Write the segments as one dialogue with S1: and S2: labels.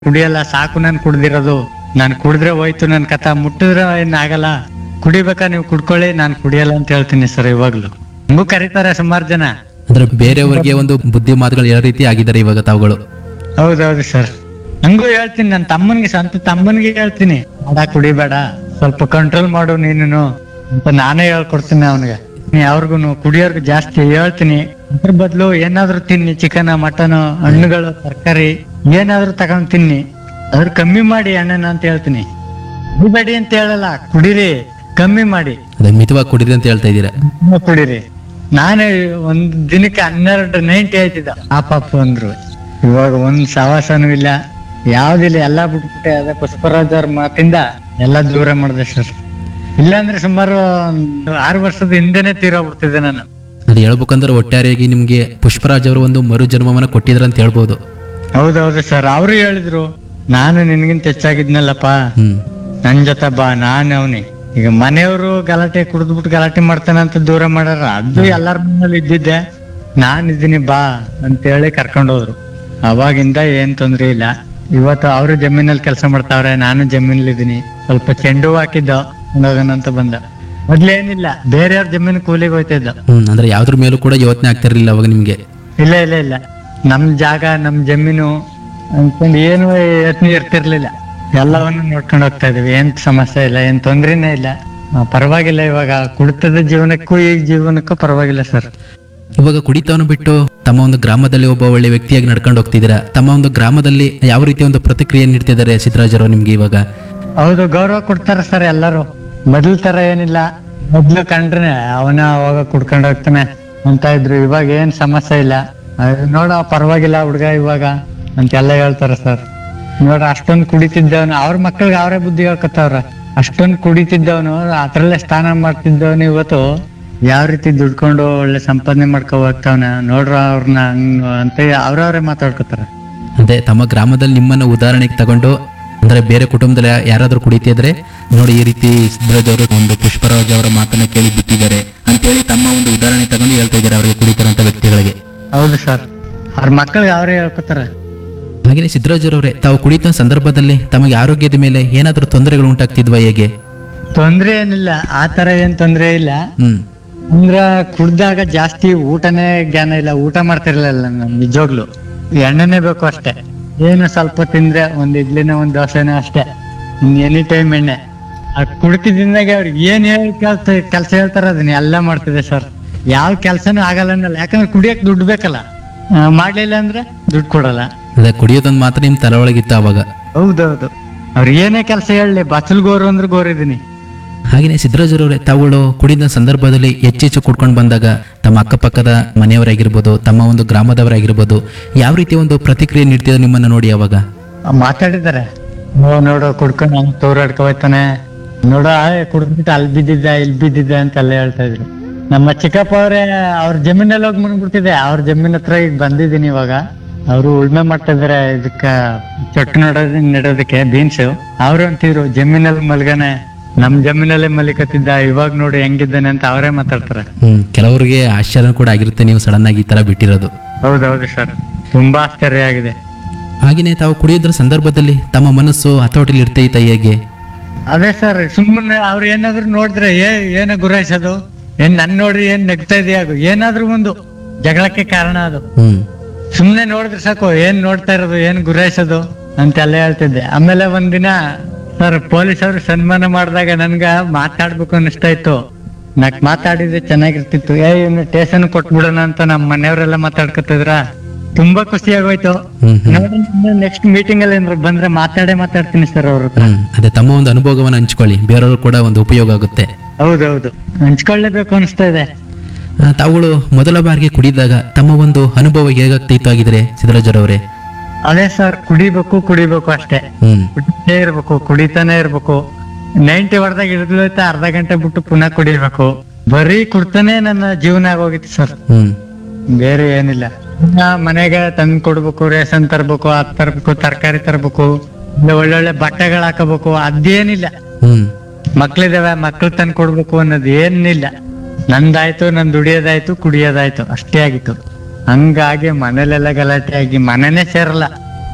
S1: ಕುಡಿಯಲ್ಲ ಸಾಕು ನಾನು ಕುಡ್ದಿರೋದು ನಾನು ಕುಡಿದ್ರೆ ಹೋಯ್ತು ನನ್ ಕಥ ಮುಟ್ಟಿದ್ರೆ ಏನ್ ಆಗಲ್ಲ ಕುಡಿಬೇಕಾ ನೀವು ಕುಡ್ಕೊಳ್ಳಿ ನಾನು ಕುಡಿಯಲ್ಲ ಅಂತ ಹೇಳ್ತೀನಿ ಸರ್ ಇವಾಗ್ಲು ಹಂಗೂ ಕರೀತಾರೆ ಸುಮಾರು ಜನ
S2: ಅಂದ್ರೆ ಬೇರೆಯವರಿಗೆ ಒಂದು ಬುದ್ಧಿ ಮಾತುಗಳು ಯಾವ ರೀತಿ ಆಗಿದ್ದಾರೆ ಇವಾಗ ತಾವುಗಳು
S1: ಹೌದೌದು ಸರ್ ಹಂಗೂ ಹೇಳ್ತೀನಿ ನನ್ನ ತಮ್ಮನಿಗೆ ಸ್ವಂತ ತಮ್ಮನಿಗೆ ಹೇಳ್ತೀನಿ ಬೇಡ ಕುಡಿಬೇಡ ಸ್ವಲ್ಪ ಕಂಟ್ರೋಲ್ ಮಾಡು ನೀನು ಅಂತ ನಾನೇ ಹೇಳ್ಕೊಡ್ತೀನಿ ಅವನಿಗೆ ಅವ್ರಿಗೂ ಕುಡಿಯೋರ್ಗು ಜಾಸ್ತಿ ಹೇಳ್ತೀನಿ ಅದ್ರ ಬದಲು ಏನಾದ್ರೂ ತಿನ್ನಿ ಚಿಕನ್ ಮಟನ್ ಹಣ್ಣುಗಳು ತರಕಾರಿ ಏನಾದ್ರೂ ತಗೊಂಡ್ ತಿನ್ನಿ ಅದ್ರ ಕಮ್ಮಿ ಮಾಡಿ ಅಣ್ಣನ ಅಂತ ಹೇಳ್ತೀನಿ ಕುಡಿಬೇಡಿ ಅಂತ ಹೇಳಲ್ಲ ಕುಡೀರಿ ಕಮ್ಮಿ ಮಾಡಿ
S2: ಅದೇ ಮಿತವಾಗಿ ಕುಡಿದ್ರಿ ಅಂತ ಹೇಳ್ತಾ ಇದ್ದೀರಾ
S1: ತುಂಬಾ ಕುಡೀರಿ ನಾನೇ ಒಂದ್ ದಿನಕ್ಕೆ ಹನ್ನೆರಡು ನೈಂಟಿ ಆಯ್ತಿದ್ದ ಆ ಪಾಪ ಅಂದ್ರು ಇವಾಗ ಒಂದ್ ಸವಾಸನೂ ಇಲ್ಲ ಯಾವ್ದಿಲ್ಲ ಎಲ್ಲಾ ಬಿಟ್ಬಿಟ್ಟೆ ಅದೇ ಪುಷ್ಪರಾಜ್ ಅವ್ರ ಮಾತಿಂದ ಎಲ್ಲಾ ದೂರ ಮಾಡಿದೆ ಸರ್ ಇಲ್ಲಾಂದ್ರೆ ಸುಮಾರು ಒಂದ್ ಆರು ವರ್ಷದ ಹಿಂದೆನೆ ತೀರೋಗ್ಬಿಡ್ತಿದ್ದೆ ನಾನು
S2: ಅದು ಹೇಳ್ಬೇಕಂದ್ರೆ ಒಟ್ಟಾರೆಯಾಗಿ ನಿಮ್ಗೆ ಪುಷ್ಪರಾಜ್ ಅವರು ಒಂದು ಮರು ಜನ್ಮವನ್ನ ಕೊಟ್ಟಿದ್ರ ಅಂತ ಹೇಳ್ಬೋದು
S1: ಹೌದೌದು ಸರ್ ಅವರು ಹೇಳಿದ್ರು ನಾನು ನಿನ್ಗಿಂತ ಹೆಚ್ಚಾಗಿದ್ನಲ್ಲಪ್ಪ
S2: ಹ್ಮ್
S1: ನನ್ ಜೊತೆ ಬಾ ನಾನ್ ಅವನಿ ಈಗ ಮನೆಯವರು ಗಲಾಟೆ ಕುಡಿದ್ಬಿಟ್ಟು ಗಲಾಟೆ ಮಾಡ್ತಾನೆ ಅಂತ ದೂರ ಮಾಡ್ಯಾರ ಅದು ಎಲ್ಲಾರ ಮನೇಲಿ ಇದ್ದಿದ್ದೆ ನಾನ್ ಇದ್ದೀನಿ ಬಾ ಅಂತ ಹೇಳಿ ಕರ್ಕೊಂಡ್ ಹೋದ್ರು ಅವಾಗಿಂದ ಏನ್ ತೊಂದ್ರೆ ಇಲ್ಲ ಇವತ್ತು ಅವರು ಜಮೀನಲ್ಲಿ ಕೆಲಸ ಮಾಡ್ತಾವ್ರೆ ನಾನು ಜಮೀನಲ್ಲಿ ಇದೀನಿ ಸ್ವಲ್ಪ ಚೆಂಡು ಹೂ ಹಾಕಿದ್ದ ಹೋಗೋಣ ಅಂತ ಬಂದ ಮೊದ್ಲೇನಿಲ್ಲ ಬೇರೆಯವ್ರ ಜಮೀನು ಕೂಲಿಗೆ ಹೋಯ್ತಾ ಇದ್ದ
S2: ಹ್ಮ್ ಅಂದ್ರೆ ಯಾವ್ದ್ರ ಮೇಲೂ ಕೂಡ ಯೋಚನೆ ಆಗ್ತಿರ್ಲಿಲ್ಲ ಅವಾಗ ನಿಮ್ಗೆ
S1: ಇಲ್ಲ ಇಲ್ಲ ಇಲ್ಲ ನಮ್ ಜಾಗ ನಮ್ ಜಮೀನು ಅನ್ಕೊಂಡು ಏನು ಯತ್ನ ಇರ್ತಿರ್ಲಿಲ್ಲ ಎಲ್ಲವನ್ನು ನೋಡ್ಕೊಂಡು ಹೋಗ್ತಾ ಇದೀವಿ ಏನ್ ಸಮಸ್ಯೆ ಇಲ್ಲ ಏನ್ ತೊಂದ್ರೆನೇ ಇಲ್ಲ ಆ, ಪರವಾಗಿಲ್ಲ ಇವಾಗ ಕುಡಿತದ ಜೀವನಕ್ಕೂ ಈ ಜೀವನಕ್ಕೂ ಪರವಾಗಿಲ್ಲ ಸರ್
S2: ಇವಾಗ ಕುಡಿತವನ್ನು ಬಿಟ್ಟು ತಮ್ಮ ಒಂದು ಗ್ರಾಮದಲ್ಲಿ ಒಬ್ಬ ಒಳ್ಳೆ ವ್ಯಕ್ತಿಯಾಗಿ ನಡ್ಕೊಂಡು ಹೋಗ್ತಿದ್ದೀರಾ ತಮ್ಮ ಒಂದು ಗ್ರಾಮದಲ್ಲಿ ಯಾವ ರೀತಿ ಒಂದು ಪ್ರತಿಕ್ರಿಯೆ ನೀಡ್ತಿದ್ದಾರೆ ಸಿದ್ದರಾಜ್ ಅವರು ನಿಮ್ಗೆ ಇವಾಗ
S1: ಹೌದು ಗೌರವ ಕೊಡ್ತಾರ ಸರ್ ಎಲ್ಲರೂ ಮೊದ್ಲ ತರ ಏನಿಲ್ಲ ಮೊದ್ಲು ಕಂಡ್ರೆ ಅವನ ಅವಾಗ ಕುಡ್ಕೊಂಡು ಹೋಗ್ತಾನೆ ಅಂತ ಇದ್ರು ಇವಾಗ ಏನ್ ಸಮಸ್ಯೆ ಇಲ್ಲ ಅಹ್ ನೋಡ ಪರವಾಗಿಲ್ಲ ಹುಡ್ಗ ಇವಾಗ ಅಂತೆಲ್ಲ ಹೇಳ್ತಾರ ಸರ್ ನೋಡ ಅಷ್ಟೊಂದ್ ಕುಡಿತಿದ್ದವನು ಅವ್ರ ಮಕ್ಳಿಗೆ ಅವರೇ ಬುದ್ಧಿ ಹೇಳ್ಕೊತಾವ್ರ ಅಷ್ಟೊಂದ್ ಕುಡಿತಿದ್ದವನು ಅದ್ರಲ್ಲೇ ಸ್ನಾನ ಮಾಡ್ತಿದ್ದವನು ಇವತ್ತು ಯಾವ ರೀತಿ ದುಡ್ಕೊಂಡು ಒಳ್ಳೆ ಸಂಪಾದನೆ ಮಾಡ್ಕೊ ಹೋಗ್ತಾವನ ನೋಡ್ರ ಅವ್ರನ್ನ ಹಂಗ್ ಅಂತ ಅವ್ರವ್ರೇ ಮಾತಾಡ್ಕೊತಾರ
S2: ಅದೇ ತಮ್ಮ ಗ್ರಾಮದಲ್ಲಿ ನಿಮ್ಮನ್ನ ಉದಾಹರಣೆಗೆ ತಗೊಂಡು ಅಂದ್ರೆ ಬೇರೆ ಕುಟುಂಬದಲ್ಲಿ ಯಾರಾದ್ರೂ ಕುಡಿತಿದ್ರೆ ನೋಡಿ ಈ ರೀತಿ ಸಿದ್ದರಾಜ್ ಅವರು ಒಂದು ಪುಷ್ಪರಾಜ್ ಅವರ ಮಾತನ್ನ ಕೇಳಿ ಬಿಟ್ಟಿದ್ದಾರೆ ಅಂತೇಳಿ ತಮ್ಮ ಒಂದು ಉದಾಹರಣೆ ತಗೊಂಡು ಹೇಳ್ತಾ ಇದ್ದಾರೆ ಅವರಿಗೆ ಕುಡಿತಾರಂತ ವ್ಯಕ್ತಿಗಳಿಗೆ
S1: ಹೌದು ಸರ್ ಅವ್ರ ಮಕ್ಳಿಗೆ ಅವರೇ ಹೇಳ್ಕೊತಾರ
S2: ಹಾಗೆಯೇ ಸಿದ್ದರಾಜ್ ಅವರೇ ತಾವು ಕುಡಿತ ಸಂದರ್ಭದಲ್ಲಿ ತಮಗೆ ಆರೋಗ್ಯದ ಮೇಲೆ ಏನಾದರೂ ತೊಂದರೆಗಳು ಉಂಟಾಗ್ತಿದ್ವಾ ಹೇಗೆ
S1: ತೊಂದ್ರೆ ಏನಿಲ್ಲ ಆ ತರ ಏನ್ ತೊಂದ್ರೆ ಇಲ್ಲ
S2: ಹ್ಮ್
S1: ಅಂದ್ರ ಕುಡ್ದಾಗ ಜಾಸ್ತಿ ಊಟನೇ ಜ್ಞಾನ ಇಲ್ಲ ಊಟ ಮಾಡ್ತಿರ್ಲಿಲ್ಲ ನಾನು ನಿಜವಾಗ್ಲು ಎಣ್ಣೆನೆ ಬೇಕು ಅಷ್ಟೇ ಏನು ಸ್ವಲ್ಪ ತಿಂದ್ರೆ ಒಂದ್ ಇಡ್ಲಿನ ಒಂದ್ ದೋಸೆನೋ ಅಷ್ಟೇ ಎನಿ ಟೈಮ್ ಎಣ್ಣೆ ಆ ಕುಡ್ತಿದ್ದಾಗ ಅವ್ರಿಗೆ ಏನ್ ಹೇಳಿ ಕೆಲ್ಸ ಕೆಲ್ಸ ಹೇಳ್ತಾರ ಅದನ್ನ ಎಲ್ಲ ಮಾಡ್ತಿದೆ ಸರ್ ಯಾವ ಕೆಲ್ಸನೂ ಆಗಲ್ಲ ಅನ್ನಲ್ಲ ಯಾಕಂದ್ರೆ ಕುಡಿಯಕ್ ದುಡ್ಡು ಬೇಕಲ್ಲ ಆ, ಮಾಡ್ಲಿಲ್ಲ ಅಂದ್ರೆ ದುಡ್ಡು ಕೊಡಲ್ಲ
S2: ಅದೇ ಕುಡಿಯೋದೊಂದು ಮಾತ್ರ ನಿಮ್ ತಲೆ ಒಳಗಿತ್ತು ಅವಾಗ
S1: ಹೌದೌದು ಅವ್ರ ಏನೇ ಕೆಲ್ಸ ಹೇಳಲಿ ಬಚ್ಚಲ್ ಗೋರು ಅಂದ್ರೆ ಗೋರಿದೀನಿ
S2: ಹಾಗೆಯೇ ಸಿದ್ದರಾಜ್ ಅವರೇ ತಾವುಗಳು ಕುಡಿದ ಸಂದರ್ಭದಲ್ಲಿ ಹೆಚ್ಚೆಚ್ಚು ಕುಡ್ಕೊಂಡು ಬಂದಾಗ ತಮ್ಮ ಅಕ್ಕಪಕ್ಕದ ಮನೆಯವರಾಗಿರ್ಬೋದು ತಮ್ಮ ಒಂದು ಗ್ರಾಮದವರಾಗಿರ್ಬೋದು ಯಾವ ರೀತಿ ಒಂದು ಪ್ರತಿಕ್ರಿಯೆ ನೀಡ್ತಿದ್ರು ನಿಮ್ಮನ್ನ ನೋಡಿ ಅವಾಗ
S1: ಮಾತಾಡಿದ್ದಾರೆ ಓ ನೋಡು ಕುಡ್ಕೊಂಡು ಹಂಗ್ ತೋರಾಡ್ಕೊ ಹೋಯ್ತಾನೆ ನೋಡ ಕುಡ್ದ್ಬಿಟ್ಟು ಅಲ್ಲಿ ಬಿದ್ದಿದ್ದ ಇಲ್ಲಿ ಬಿದ್ದಿದ್ದ ಅಂತೆಲ್ಲ ಹೇಳ್ತಾ ಇದ್ರು ನಮ್ಮ ಚಿಕ್ಕಪ್ಪ ಅವರೇ ಅವ್ರ ಜಮೀನಲ್ಲಿ ಹೋಗಿ ಮುನ್ಬಿಡ್ತಿದೆ ಅವ್ರ ಜಮೀನ್ ಹತ್ರ ಈಗ ಬಂದಿದ್ದೀನಿ ಇವಾಗ ಅವರು ಉಳ್ಮೆ ಮಾಡ್ತಾ ಇದಾರೆ ಇದಕ್ಕ ಚೊಟ್ಟು ನಡೋದ್ ನೆಡೋದಕ್ಕೆ ಬೀನ್ಸ್ ಅವ್ರು ಅಂತಿದ್ರು ಜಮೀನಲ್ಲಿ ಮಲ್ಗನೆ ನಮ್ ಜಮೀನಲ್ಲೇ ಮಲಿಕತ್ತಿದ್ದ ಇವಾಗ ನೋಡಿ ಹೆಂಗಿದ್ದಾನೆ ಅಂತ ಅವರೇ ಮಾತಾಡ್ತಾರೆ
S2: ಹ್ಮ್ ಕೆಲವರಿಗೆ ಆಶ್ಚರ್ಯ ಕೂಡ ಆಗಿರುತ್ತೆ ನೀವು ಸಡನ್ ಆಗಿ ಈ ತರ ಬಿಟ್ಟಿರೋದು
S1: ಹೌದೌದು ಸರ್ ತುಂಬಾ ಆಶ್ಚರ್ಯ ಆಗಿದೆ
S2: ಹಾಗೆಯೇ ತಾವು ಕುಡಿಯೋದ್ರ ಸಂದರ್ಭದಲ್ಲಿ ತಮ್ಮ ಮನಸ್ಸು ಹತೋಟಿಲಿ ಇರ್ತೈತ ಹೇಗೆ
S1: ಅದೇ ಸರ್ ಸುಮ್ಮನೆ ಅವ್ರು ಏನಾದ್ರು ನೋಡಿದ್ರೆ ಏ ಏನ ಗುರಾಯಿಸೋದು ಏನ್ ನನ್ ನೋಡ್ರಿ ಏನ್ ನೆಗ್ತಾ ಇದೆಯಾಗು ಏನಾದ್ರೂ ಒಂದು ಜಗಳಕ್ಕೆ ಕಾರಣ ಅದು
S2: ಹ್ಮ್
S1: ಸುಮ್ನೆ ನೋಡಿದ್ರೆ ಸಾಕು ಏನ್ ನೋಡ್ತಾ ಇರೋದು ಏನ್ ಗುರಾಯಿಸೋದು ಅಂತೆಲ್ಲ ಹೇಳ್ತಿದ್ದೆ ಆಮೇಲೆ ಒಂದಿನ ಸರ್ ಪೊಲೀಸ್ ಅವರು ಸನ್ಮಾನ ಮಾಡಿದಾಗ ನನ್ಗ ಮಾತಾಡ್ಬೇಕು ಅನಿಸ್ತಾ ಇತ್ತು ನಾಕ್ ಮಾತಾಡಿದ್ರೆ ಚೆನ್ನಾಗಿರ್ತಿತ್ತು ಏ ಇನ್ನು ಟೇಷನ್ ಕೊಟ್ಬಿಡೋಣ ಅಂತ ನಮ್ಮ ಮನೆಯವರೆಲ್ಲ ಮಾತಾಡ್ಕೊತಿದ್ರ ತುಂಬಾ ಖುಷಿ ಆಗೋಯ್ತು
S2: ಹ್ಮ್ ಹ್ಮ್
S1: ನೋಡಿ ನೆಕ್ಸ್ಟ್ ಮೀಟಿಂಗ್ ಅಲ್ಲಿ ಏನಾದ್ರು ಬಂದ್ರೆ ಮಾತಾಡೇ ಮಾತಾಡ್ತೀನಿ ಸರ್ ಅವ್ರ ಹತ್ರ
S2: ಹ್ಮ್ ಅದೇ ತಮ್ಮ ಒಂದು ಅನುಭವವನ್ನು ಹಂಚ್ಕೊಳ್ಳಿ ಬೇರೆಯವರು ಕೂಡ ಒಂದು ಉಪಯೋಗ ಆಗುತ್ತೆ
S1: ಹೌದೌದು ಹಂಚ್ಕೊಳ್ಳೇಬೇಕು ಅನಿಸ್ತಾ ಇದೆ
S2: ಆ, ತಾವುಗಳು ಮೊದಲ ಬಾರಿಗೆ ಕುಡಿದಾಗ ತಮ್ಮ ಒಂದು ಅನುಭವ ಹೇಗಾಗ್ತಿತ್ತು ಆಗಿದ್ರೆ ಸಿದ್ದರಾಜರವರೇ
S1: ಅದೇ ಸರ್ ಕುಡಿಬೇಕು ಕುಡಿಬೇಕು ಅಷ್ಟೇ
S2: ಹ್ಮ್
S1: ಕುಡಿತೇ ಇರ್ಬೇಕು ಕುಡಿತಾನೆ ಇರ್ಬೇಕು ನೈಂಟಿ ಹೊಡೆದಾಗ ಹಿಡಿದ್ಲೈತೆ ಅರ್ಧ ಗಂಟೆ ಬಿಟ್ಟು ಪುನಃ ಕುಡಿಬೇಕು ಬರೀ ಕುಡ್ತಾನೆ ನನ್ನ ಜೀವನ ಆಗೋಗಿತ್ತು ಸರ್
S2: ಹ್ಮ್
S1: ಬೇರೆ ಏನಿಲ್ಲ ಇನ್ನ ಮನೆಗೆ ತಂದ್ ಕೊಡ್ಬೇಕು ರೇಷನ್ ತರ್ಬೇಕು ಅದ್ ತರ್ಬೇಕು ತರಕಾರಿ ತರ್ಬೇಕು ಇಲ್ಲ ಒಳ್ಳೊಳ್ಳೆ ಬಟ್ಟೆಗಳು ಹಾಕಬೇಕು ಅದೇನಿಲ್ಲ
S2: ಹ್ಮ್
S1: ಮಕ್ಳಿದಾವೆ ಮಕ್ಳು ತಂದ್ ಕೊಡ್ಬೇಕು ಅನ್ನೋದು ಏನಿಲ್ಲ ನಂದಾಯ್ತು ನನ್ ದುಡಿಯೋದಾಯ್ತು ಕುಡಿಯೋದಾಯ್ತು ಅಷ್ಟೇ ಆಗಿತ್ತು ಹಂಗಾಗಿ ಮನೇಲೆಲ್ಲ ಗಲಾಟೆ ಆಗಿ ಮನೆನೇ ಸೇರಲ್ಲ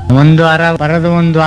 S1: ಒಂದು ವಾರ ಬರೋದು ಒಂದು